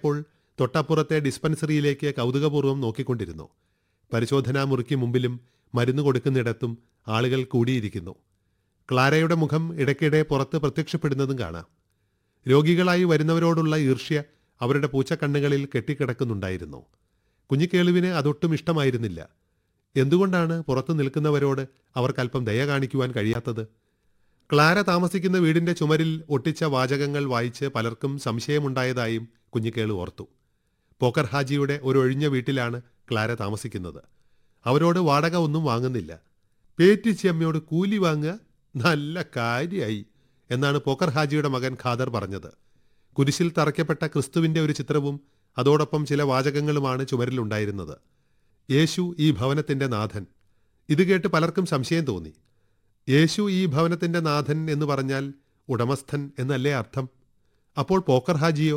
ആയപ്പോൾ തൊട്ടപ്പുറത്തെ ഡിസ്പെൻസറിയിലേക്ക് കൗതുകപൂർവ്വം നോക്കിക്കൊണ്ടിരുന്നു പരിശോധനാ മുറിക്ക് മുമ്പിലും മരുന്ന് കൊടുക്കുന്നിടത്തും ആളുകൾ കൂടിയിരിക്കുന്നു ക്ലാരയുടെ മുഖം ഇടയ്ക്കിടെ പുറത്ത് പ്രത്യക്ഷപ്പെടുന്നതും കാണാം രോഗികളായി വരുന്നവരോടുള്ള ഈർഷ്യ അവരുടെ പൂച്ചക്കണ്ണുകളിൽ കെട്ടിക്കിടക്കുന്നുണ്ടായിരുന്നു കുഞ്ഞിക്കേളുവിന് അതൊട്ടും ഇഷ്ടമായിരുന്നില്ല എന്തുകൊണ്ടാണ് പുറത്തു നിൽക്കുന്നവരോട് അവർക്കല്പം ദയ കാണിക്കുവാൻ കഴിയാത്തത് ക്ലാര താമസിക്കുന്ന വീടിന്റെ ചുമരിൽ ഒട്ടിച്ച വാചകങ്ങൾ വായിച്ച് പലർക്കും സംശയമുണ്ടായതായും കുഞ്ഞിക്കേളു ഓർത്തു പോക്കർ ഹാജിയുടെ ഒരു ഒഴിഞ്ഞ വീട്ടിലാണ് ക്ലാര താമസിക്കുന്നത് അവരോട് വാടക ഒന്നും വാങ്ങുന്നില്ല പേറ്റിച്ചമ്മയോട് കൂലി വാങ്ങുക നല്ല കാര്യമായി എന്നാണ് പോക്കർ ഹാജിയുടെ മകൻ ഖാദർ പറഞ്ഞത് കുരിശിൽ തറയ്ക്കപ്പെട്ട ക്രിസ്തുവിന്റെ ഒരു ചിത്രവും അതോടൊപ്പം ചില വാചകങ്ങളുമാണ് ചുമരിലുണ്ടായിരുന്നത് യേശു ഈ ഭവനത്തിന്റെ നാഥൻ ഇത് കേട്ട് പലർക്കും സംശയം തോന്നി യേശു ഈ ഭവനത്തിന്റെ നാഥൻ എന്ന് പറഞ്ഞാൽ ഉടമസ്ഥൻ എന്നല്ലേ അർത്ഥം അപ്പോൾ പോക്കർ ഹാജിയോ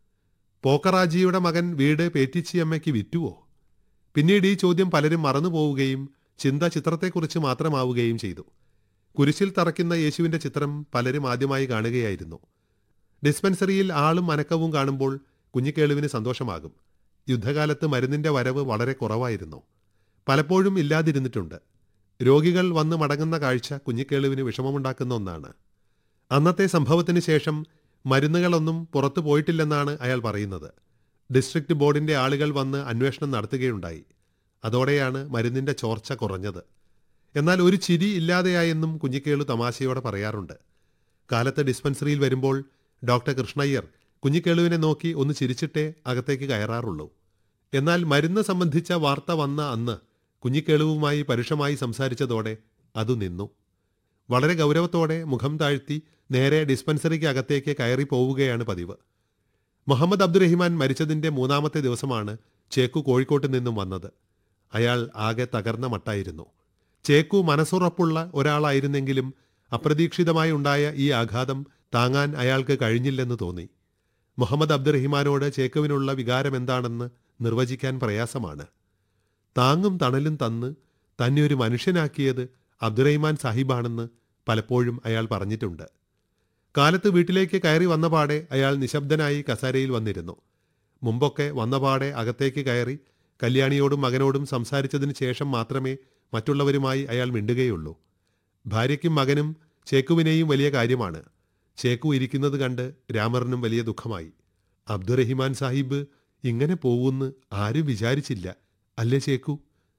പോക്കർ ഹാജിയുടെ മകൻ വീട് പേറ്റിച്ചിയമ്മയ്ക്ക് വിറ്റുവോ പിന്നീട് ഈ ചോദ്യം പലരും മറന്നുപോവുകയും ചിന്ത ചിത്രത്തെക്കുറിച്ച് മാത്രമാവുകയും ചെയ്തു കുരിശിൽ തറയ്ക്കുന്ന യേശുവിന്റെ ചിത്രം പലരും ആദ്യമായി കാണുകയായിരുന്നു ഡിസ്പെൻസറിയിൽ ആളും അനക്കവും കാണുമ്പോൾ കുഞ്ഞിക്കേളുവിന് സന്തോഷമാകും യുദ്ധകാലത്ത് മരുന്നിന്റെ വരവ് വളരെ കുറവായിരുന്നു പലപ്പോഴും ഇല്ലാതിരുന്നിട്ടുണ്ട് രോഗികൾ വന്ന് മടങ്ങുന്ന കാഴ്ച കുഞ്ഞിക്കേളുവിന് വിഷമമുണ്ടാക്കുന്ന ഒന്നാണ് അന്നത്തെ സംഭവത്തിന് ശേഷം മരുന്നുകളൊന്നും പുറത്തു പോയിട്ടില്ലെന്നാണ് അയാൾ പറയുന്നത് ഡിസ്ട്രിക്ട് ബോർഡിന്റെ ആളുകൾ വന്ന് അന്വേഷണം നടത്തുകയുണ്ടായി അതോടെയാണ് മരുന്നിന്റെ ചോർച്ച കുറഞ്ഞത് എന്നാൽ ഒരു ചിരി ഇല്ലാതെയായെന്നും കുഞ്ഞിക്കേളു തമാശയോടെ പറയാറുണ്ട് കാലത്ത് ഡിസ്പെൻസറിയിൽ വരുമ്പോൾ ഡോക്ടർ കൃഷ്ണയ്യർ കുഞ്ഞിക്കേളുവിനെ നോക്കി ഒന്ന് ചിരിച്ചിട്ടേ അകത്തേക്ക് കയറാറുള്ളൂ എന്നാൽ മരുന്ന് സംബന്ധിച്ച വാർത്ത വന്ന അന്ന് കുഞ്ഞിക്കേളുവുമായി പരുഷമായി സംസാരിച്ചതോടെ അതു നിന്നു വളരെ ഗൗരവത്തോടെ മുഖം താഴ്ത്തി നേരെ ഡിസ്പെൻസറിക്ക് അകത്തേക്ക് കയറി പോവുകയാണ് പതിവ് മുഹമ്മദ് അബ്ദുറഹിമാൻ മരിച്ചതിന്റെ മൂന്നാമത്തെ ദിവസമാണ് ചേക്കു കോഴിക്കോട്ട് നിന്നും വന്നത് അയാൾ ആകെ തകർന്ന മട്ടായിരുന്നു ചേക്കു മനസ്സുറപ്പുള്ള ഒരാളായിരുന്നെങ്കിലും അപ്രതീക്ഷിതമായി ഉണ്ടായ ഈ ആഘാതം താങ്ങാൻ അയാൾക്ക് കഴിഞ്ഞില്ലെന്ന് തോന്നി മുഹമ്മദ് അബ്ദുറഹിമാനോട് ചേക്കുവിനുള്ള വികാരം എന്താണെന്ന് നിർവചിക്കാൻ പ്രയാസമാണ് താങ്ങും തണലും തന്ന് തന്നെ ഒരു മനുഷ്യനാക്കിയത് അബ്ദുറഹിമാൻ സാഹിബാണെന്ന് പലപ്പോഴും അയാൾ പറഞ്ഞിട്ടുണ്ട് കാലത്ത് വീട്ടിലേക്ക് കയറി വന്നപാടെ അയാൾ നിശബ്ദനായി കസാരയിൽ വന്നിരുന്നു മുമ്പൊക്കെ വന്നപാടെ അകത്തേക്ക് കയറി കല്യാണിയോടും മകനോടും സംസാരിച്ചതിന് ശേഷം മാത്രമേ മറ്റുള്ളവരുമായി അയാൾ മിണ്ടുകയുള്ളൂ ഭാര്യയ്ക്കും മകനും ചേക്കുവിനെയും വലിയ കാര്യമാണ് ചേക്കു ഇരിക്കുന്നത് കണ്ട് രാമറിനും വലിയ ദുഃഖമായി അബ്ദുറഹിമാൻ സാഹിബ് ഇങ്ങനെ പോവൂന്ന് ആരും വിചാരിച്ചില്ല അല്ലേ ചേക്കു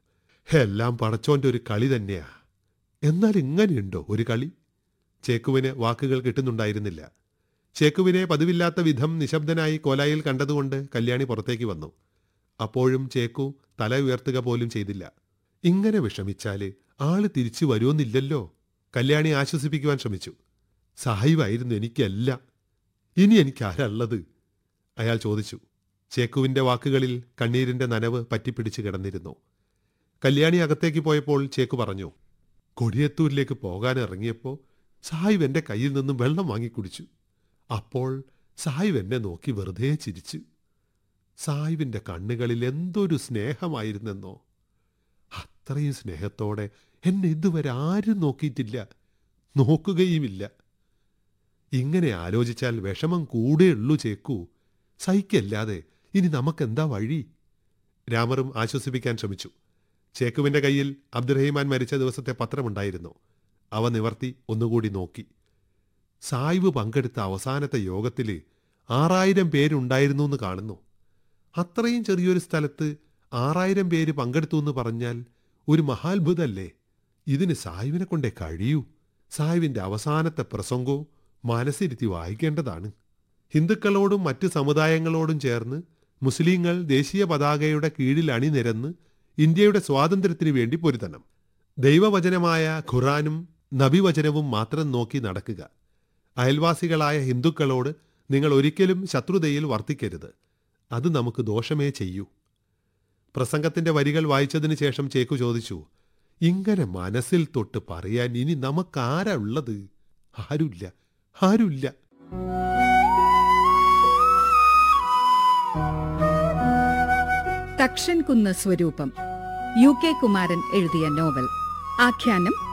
എല്ലാം പടച്ചോന്റെ ഒരു കളി തന്നെയാ എന്നാൽ ഇങ്ങനെയുണ്ടോ ഒരു കളി ചേക്കുവിന് വാക്കുകൾ കിട്ടുന്നുണ്ടായിരുന്നില്ല ചേക്കുവിനെ പതിവില്ലാത്ത വിധം നിശബ്ദനായി കോലായിൽ കണ്ടതുകൊണ്ട് കല്യാണി പുറത്തേക്ക് വന്നു അപ്പോഴും ചേക്കു തല ഉയർത്തുക പോലും ചെയ്തില്ല ഇങ്ങനെ വിഷമിച്ചാല് ആള് തിരിച്ചു വരുമെന്നില്ലല്ലോ കല്യാണി ആശ്വസിപ്പിക്കുവാൻ ശ്രമിച്ചു സാഹിബായിരുന്നു എനിക്കല്ല ഇനി എനിക്ക് ആരാള്ളത് അയാൾ ചോദിച്ചു ചേക്കുവിന്റെ വാക്കുകളിൽ കണ്ണീരിന്റെ നനവ് പറ്റിപ്പിടിച്ച് കിടന്നിരുന്നു കല്യാണി അകത്തേക്ക് പോയപ്പോൾ ചേക്കു പറഞ്ഞു കൊടിയത്തൂരിലേക്ക് പോകാൻ ഇറങ്ങിയപ്പോൾ സാഹിബ് എന്റെ കയ്യിൽ നിന്നും വെള്ളം വാങ്ങിക്കുടിച്ചു അപ്പോൾ സാഹിബ് എന്നെ നോക്കി വെറുതെ ചിരിച്ചു സാഹിബിന്റെ കണ്ണുകളിൽ എന്തൊരു സ്നേഹമായിരുന്നെന്നോ അത്രയും സ്നേഹത്തോടെ എന്നെ ഇതുവരെ ആരും നോക്കിയിട്ടില്ല നോക്കുകയുമില്ല ഇങ്ങനെ ആലോചിച്ചാൽ വിഷമം കൂടെയുള്ളൂ ചേക്കൂ സഹിക്കല്ലാതെ ഇനി നമുക്കെന്താ വഴി രാമറും ആശ്വസിപ്പിക്കാൻ ശ്രമിച്ചു ചേക്കുവിന്റെ കയ്യിൽ അബ്ദുറഹിമാൻ മരിച്ച ദിവസത്തെ പത്രമുണ്ടായിരുന്നു അവ നിവർത്തി ഒന്നുകൂടി നോക്കി സായിബ് പങ്കെടുത്ത അവസാനത്തെ യോഗത്തിൽ ആറായിരം പേരുണ്ടായിരുന്നു എന്ന് കാണുന്നു അത്രയും ചെറിയൊരു സ്ഥലത്ത് ആറായിരം പേര് പങ്കെടുത്തു എന്ന് പറഞ്ഞാൽ ഒരു മഹാത്ഭുതല്ലേ ഇതിന് സാഹിബിനെ കൊണ്ടേ കഴിയൂ സാഹിബിന്റെ അവസാനത്തെ പ്രസംഗവും മനസ്സിരുത്തി വായിക്കേണ്ടതാണ് ഹിന്ദുക്കളോടും മറ്റ് സമുദായങ്ങളോടും ചേർന്ന് മുസ്ലിങ്ങൾ ദേശീയ പതാകയുടെ കീഴിൽ അണിനിരന്ന് ഇന്ത്യയുടെ സ്വാതന്ത്ര്യത്തിനു വേണ്ടി പൊരുതണം ദൈവവചനമായ ഖുറാനും നബിവചനവും മാത്രം നോക്കി നടക്കുക അയൽവാസികളായ ഹിന്ദുക്കളോട് നിങ്ങൾ ഒരിക്കലും ശത്രുതയിൽ വർത്തിക്കരുത് അത് നമുക്ക് ദോഷമേ ചെയ്യൂ പ്രസംഗത്തിന്റെ വരികൾ വായിച്ചതിന് ശേഷം ചേക്കു ചോദിച്ചു ഇങ്ങനെ മനസ്സിൽ തൊട്ട് പറയാൻ ഇനി നമുക്കാരാ ഉള്ളത് ആരുമില്ല ആരുമില്ല തക്ഷൻ കുന്ന് സ്വരൂപം യു കെ കുമാരൻ എഴുതിയ നോവൽ ആഖ്യാനം